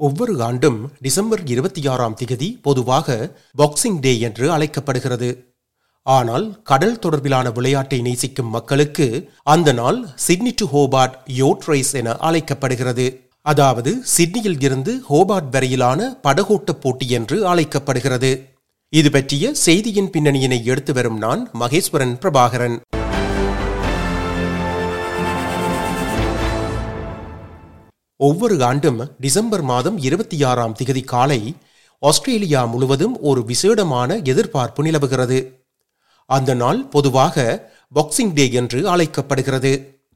ஒவ்வொரு ஆண்டும் டிசம்பர் இருபத்தி ஆறாம் திகதி பொதுவாக பாக்ஸிங் டே என்று அழைக்கப்படுகிறது ஆனால் கடல் தொடர்பிலான விளையாட்டை நேசிக்கும் மக்களுக்கு அந்த நாள் Sydney to Hobart yacht race என அழைக்கப்படுகிறது அதாவது சிட்னியில் இருந்து ஹோபார்ட் வரையிலான படகோட்ட போட்டி என்று அழைக்கப்படுகிறது இது பற்றிய செய்தியின் பின்னணியினை எடுத்து வரும் நான் மகேஸ்வரன் பிரபாகரன் ஒவ்வொரு ஆண்டும் டிசம்பர் மாதம் இருபத்தி ஆறாம் திகதி காலை ஆஸ்திரேலியா முழுவதும் ஒரு விசேடமான எதிர்பார்ப்பு நிலவுகிறது அந்த நாள் பொதுவாக பாக்ஸிங் டே என்று அழைக்கப்படுகிறது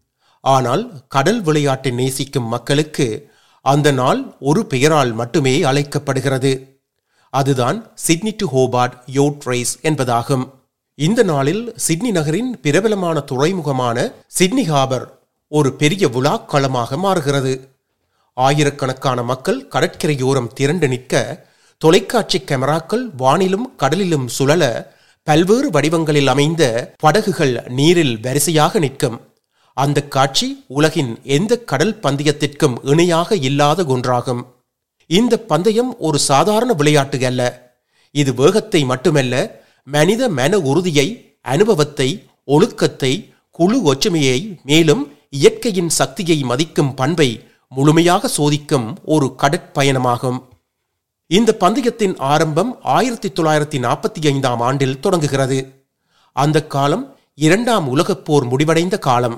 ஆனால் கடல் விளையாட்டை நேசிக்கும் மக்களுக்கு அந்த நாள் ஒரு பெயரால் மட்டுமே அழைக்கப்படுகிறது அதுதான் Sydney to Hobart yacht race என்பதாகும் இந்த நாளில் சிட்னி நகரின் பிரபலமான துறைமுகமான சிட்னி ஹாபர் ஒரு பெரிய விழாக்களமாக மாறுகிறது ஆயிரக்கணக்கான மக்கள் கடற்கரையோரம் திரண்டு நிற்க தொலைக்காட்சி கேமராக்கள் வானிலும் கடலிலும் சுழல பல்வேறு வடிவங்களில் அமைந்த படகுகள் நீரில் வரிசையாக நிற்கும் அந்த காட்சி உலகின் எந்த கடல் பந்தயத்திற்கும் இணையாக இல்லாத ஒன்றாகும் இந்த பந்தயம் ஒரு சாதாரண விளையாட்டு அல்ல இது வேகத்தை மட்டுமல்ல மனித மன உறுதியை அனுபவத்தை ஒழுக்கத்தை குழு ஒற்றுமையை மேலும் இயற்கையின் சக்தியை மதிக்கும் பண்பை முழுமையாக சோதிக்கும் ஒரு கடற்பயணமாகும் இந்த பந்தயத்தின் ஆரம்பம் ஆயிரத்தி தொள்ளாயிரத்தி நாற்பத்தி ஐந்தாம் ஆண்டில் தொடங்குகிறது அந்த காலம் இரண்டாம் உலகப் போர் முடிவடைந்த காலம்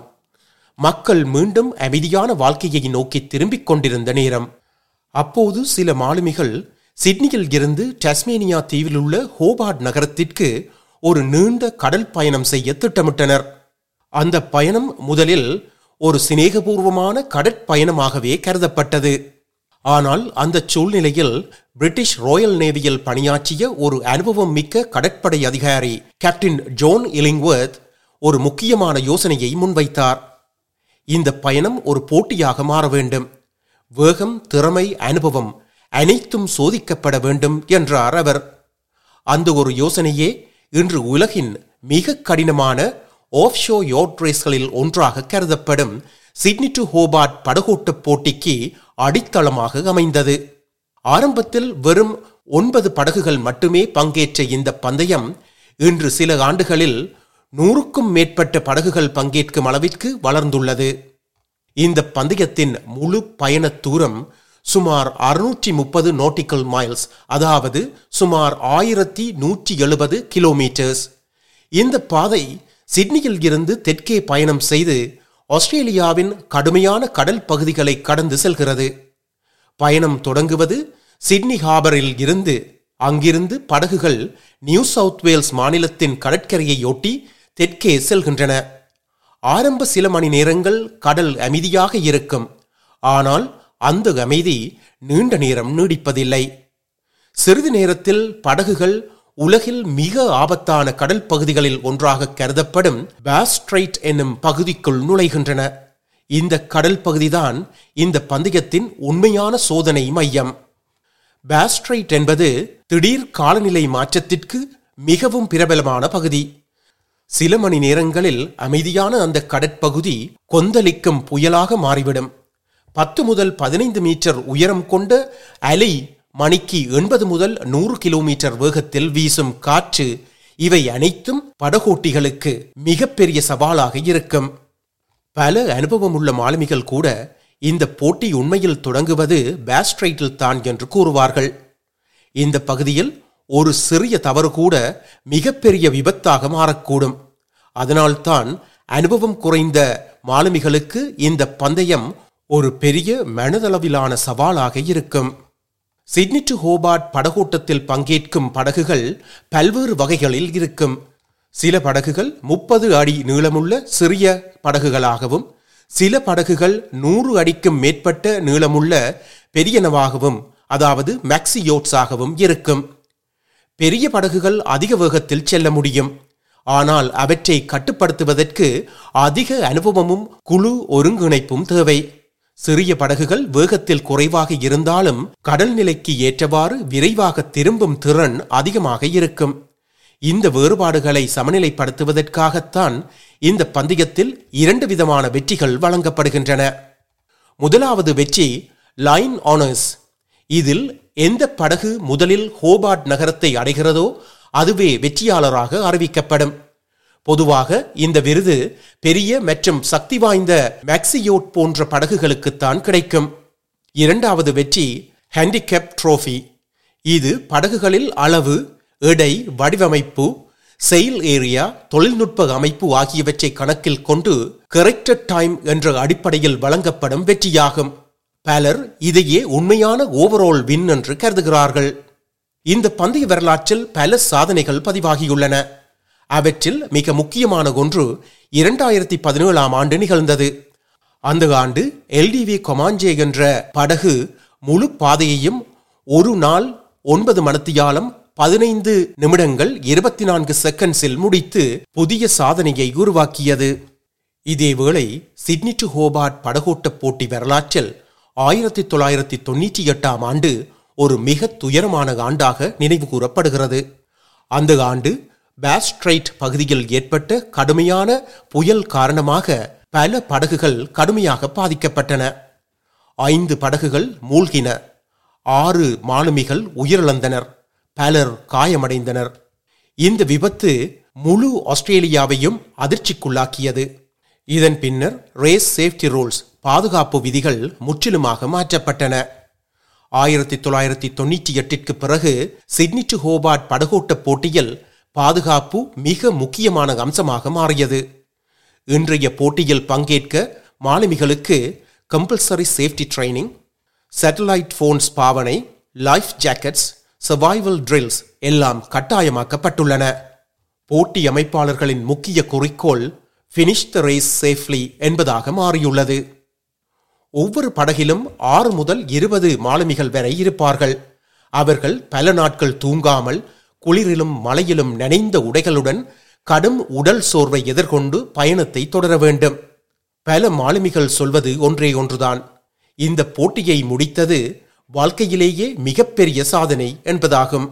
மக்கள் மீண்டும் அமைதியான வாழ்க்கையை நோக்கி திரும்பிக் கொண்டிருந்த நேரம் அப்போது சில மாலுமிகள் சிட்னியில் இருந்து டஸ்மேனியா தீவில் உள்ள ஹோபார்ட் நகரத்திற்கு ஒரு நீண்ட கடல் பயணம் செய்ய திட்டமிட்டனர் அந்த பயணம் முதலில் ஒரு சிநேகபூர்வமான கடற்பயணமாகவே கருதப்பட்டது ஆனால் அந்த சூழ்நிலையில் பிரிட்டிஷ் ராயல் நேவியில் பணியாற்றிய ஒரு அனுபவம் மிக்க கடற்படை அதிகாரி கேப்டன் ஜோன் இலிங்வர்த் ஒரு முக்கியமான யோசனையை முன்வைத்தார் இந்த பயணம் ஒரு போட்டியாக மாற வேண்டும் வேகம் திறமை அனுபவம் அனைத்தும் சோதிக்கப்பட வேண்டும் என்றார் அவர் அந்த ஒரு யோசனையே இன்று உலகின் மிக கடினமான ஆஃப்ஷோ யோட் ரேஸ்களில் ஒன்றாக கருதப்படும் சிட்னி டு ஹோபார்ட் படகோட்ட போட்டிக்கு அடித்தளமாக அமைந்தது ஆரம்பத்தில் வெறும் ஒன்பது படகுகள் மட்டுமே பங்கேற்ற இந்த பந்தயம் இன்று சில ஆண்டுகளில் நூறுக்கும் மேற்பட்ட படகுகள் பங்கேற்கும் அளவிற்கு வளர்ந்துள்ளது இந்த பந்தயத்தின் முழு பயண தூரம் சுமார் அறுநூற்றி முப்பது நாட்டிக்கல் மைல்ஸ் அதாவது சுமார் ஆயிரத்தி நூற்றி எழுபது கிலோமீட்டர்ஸ் இந்த பாதை சிட்னியில் இருந்து தெற்கே பயணம் செய்து ஆஸ்திரேலியாவின் கடுமையான கடல் பகுதிகளை கடந்து செல்கிறது பயணம் தொடங்குவது சிட்னி ஹாபரில் இருந்து அங்கிருந்து படகுகள் நியூ சவுத் வேல்ஸ் மாநிலத்தின் கடற்கரையொட்டி தெற்கே செல்கின்றன ஆரம்ப சில மணி நேரங்கள் கடல் அமைதியாக இருக்கும் ஆனால் அந்த அமைதி நீண்ட நேரம் நீடிப்பதில்லை சிறிது நேரத்தில் படகுகள் உலகில் மிக ஆபத்தான கடல் பகுதிகளில் ஒன்றாக கருதப்படும் பாஸ்ட்ரைட் என்னும் பகுதிக்குள் நுழைகின்றன இந்த கடல் பகுதிதான் இந்த பந்தயத்தின் உண்மையான சோதனை மையம் பாஸ்ட்ரைட் என்பது திடீர் காலநிலை மாற்றத்திற்கு மிகவும் பிரபலமான பகுதி சில மணி நேரங்களில் அமைதியான அந்த கடற்பகுதி கொந்தளிக்கும் புயலாக மாறிவிடும் பத்து முதல் பதினைந்து மீட்டர் உயரம் கொண்ட அலை மணிக்கு எண்பது முதல் நூறு கிலோமீட்டர் வேகத்தில் வீசும் காற்று இவை அனைத்தும் படகோட்டிகளுக்கு மிகப்பெரிய சவாலாக இருக்கும் பல அனுபவமுள்ள மாலுமிகள் கூட இந்த போட்டி உண்மையில் தொடங்குவது பாஸ்ட்ரைட்டில் தான் என்று கூறுவார்கள் இந்த பகுதியில் ஒரு சிறிய தவறு கூட மிகப்பெரிய விபத்தாக மாறக்கூடும் அதனால்தான் அனுபவம் குறைந்த மாலுமிகளுக்கு இந்த பந்தயம் ஒரு பெரிய மனதளவிலான சவாலாக இருக்கும் சிட்னி டு ஹோபார்ட் படகோட்டத்தில் பங்கேற்கும் படகுகள் பல்வேறு வகைகளில் இருக்கும் சில படகுகள் முப்பது அடி நீளமுள்ள சிறிய படகுகளாகவும் சில படகுகள் நூறு அடிக்கும் மேற்பட்ட நீளமுள்ள பெரியனவாகவும் அதாவது மேக்சியோட்ஸாகவும் இருக்கும் பெரிய படகுகள் அதிக வேகத்தில் செல்ல முடியும் ஆனால் அவற்றை கட்டுப்படுத்துவதற்கு அதிக அனுபவமும் குழு ஒருங்கிணைப்பும் தேவை சிறிய படகுகள் வேகத்தில் குறைவாக இருந்தாலும் கடல் நிலைக்கு ஏற்றவாறு விரைவாக திரும்பும் திறன் அதிகமாக இருக்கும் இந்த வேறுபாடுகளை சமநிலைப்படுத்துவதற்காகத்தான் இந்த பந்தயத்தில் இரண்டு விதமான வெற்றிகள் வழங்கப்படுகின்றன முதலாவது வெற்றி லைன் ஆனர்ஸ் இதில் எந்த படகு முதலில் ஹோபார்ட் நகரத்தை அடைகிறதோ அதுவே வெற்றியாளராக அறிவிக்கப்படும் பொதுவாக இந்த விருது பெரிய மற்றும் சக்தி வாய்ந்த மேக்சியோட் போன்ற படகுகளுக்குத்தான் கிடைக்கும் இரண்டாவது வெற்றி ஹேண்டிகேப் ட்ரோஃபி இது படகுகளில் அளவு எடை வடிவமைப்பு செயில் ஏரியா தொழில்நுட்ப அமைப்பு ஆகியவற்றை கணக்கில் கொண்டு கரெக்டட் டைம் என்ற அடிப்படையில் வழங்கப்படும் வெற்றியாகும் பலர் இதையே உண்மையான ஓவரால் வின் என்று கருதுகிறார்கள் இந்த பந்தய வரலாற்றில் பல சாதனைகள் பதிவாகியுள்ளன அவற்றில் மிக முக்கியமான ஒன்று இரண்டாயிரத்தி பதினேழாம் ஆண்டு நிகழ்ந்தது அந்த ஆண்டு எல்டிவி கொமாஞ்சே என்ற படகு முழு பாதையையும் ஒரு நாள் ஒன்பது மணத்தியாலம் பதினைந்து நிமிடங்கள் இருபத்தி நான்கு செகண்ட்ஸில் முடித்து புதிய சாதனையை உருவாக்கியது இதேவேளை சிட்னி டு ஹோபார்ட் படகோட்ட போட்டி வரலாற்றில் ஆயிரத்தி தொள்ளாயிரத்தி தொண்ணூற்றி எட்டாம் ஆண்டு ஒரு மிக துயரமான ஆண்டாக நினைவு கூறப்படுகிறது அந்த ஆண்டு பேஸ்ட்ரைட் பகுதியில் ஏற்பட்ட கடுமையான புயல் காரணமாக பல படகுகள் கடுமையாக பாதிக்கப்பட்டன ஐந்து படகுகள் மூழ்கின ஆறு மாலுமிகள் உயிரிழந்தனர் பலர் காயமடைந்தனர் இந்த விபத்து முழு ஆஸ்திரேலியாவையும் அதிர்ச்சிக்குள்ளாக்கியது இதன் பின்னர் ரேஸ் சேஃப்டி ரூல்ஸ் பாதுகாப்பு விதிகள் முற்றிலுமாக மாற்றப்பட்டன ஆயிரத்தி தொள்ளாயிரத்தி தொண்ணூற்றி எட்டிற்கு பிறகு சிட்னி டு ஹோபார்ட் படகோட்ட போட்டியில் பாதுகாப்பு மிக முக்கியமான அம்சமாக மாறியது இன்றைய போட்டியில் பங்கேற்க மாலுமிகளுக்கு compulsory safety training satellite phones பாவனை லைஃப் ஜாக்கெட்ஸ் சர்வைவல் ட்ரில்ஸ் எல்லாம் கட்டாயமாக்கப்பட்டுள்ளன போட்டி அமைப்பாளர்களின் முக்கிய குறிக்கோள் ஃபினிஷ் த ரேஸ் சேஃப்லி என்பதாக மாறியுள்ளது ஒவ்வொரு படகிலும் ஆறு முதல் இருபது மாலுமிகள் வரை இருப்பார்கள் அவர்கள் பல நாட்கள் தூங்காமல் குளிரிலும் மழையிலும் நனைந்த உடைகளுடன் கடும் உடல் சோர்வை எதிர்கொண்டு பயணத்தை தொடர வேண்டும் பல மாலுமிகள் சொல்வது ஒன்றே ஒன்றுதான் இந்த போட்டியை முடித்தது வாழ்க்கையிலேயே மிகப்பெரிய சாதனை என்பதாகும்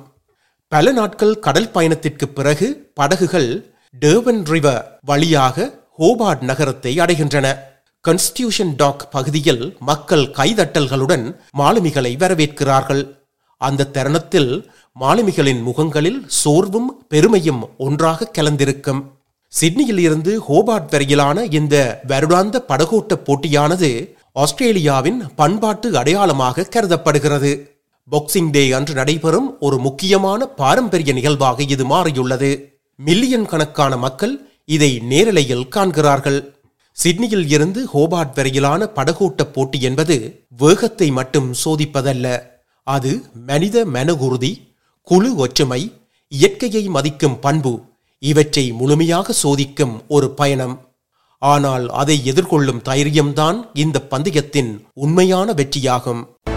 பல நாட்கள் கடல் பயணத்திற்கு பிறகு படகுகள் டேவன் ரிவர் வழியாக ஹோபார்ட் நகரத்தை அடைகின்றன கன்ஸ்டியூஷன் டாக் பகுதியில் மக்கள் கைதட்டல்களுடன் மாலுமிகளை வரவேற்கிறார்கள் அந்த தருணத்தில் மாலுமிகளின் முகங்களில் சோர்வும் பெருமையும் ஒன்றாக கலந்திருக்கும் சிட்னியில் இருந்து ஹோபார்ட் வரையிலான இந்த வருடாந்த படகோட்ட போட்டியானது ஆஸ்திரேலியாவின் பண்பாட்டு அடையாளமாக கருதப்படுகிறது பாக்ஸிங் டே அன்று நடைபெறும் ஒரு முக்கியமான பாரம்பரிய நிகழ்வாக இது மாறியுள்ளது மில்லியன் கணக்கான மக்கள் இதை நேரலையில் காண்கிறார்கள் சிட்னியில் இருந்து ஹோபார்ட் வரையிலான படகோட்ட போட்டி என்பது வேகத்தை மட்டும் சோதிப்பதல்ல அது மனித மனகுருதி குழு ஒற்றுமை இயற்கையை மதிக்கும் பண்பு இவற்றை முழுமையாக சோதிக்கும் ஒரு பயணம் ஆனால் அதை எதிர்கொள்ளும் தைரியம்தான் இந்த பந்தயத்தின் உண்மையான வெற்றியாகும்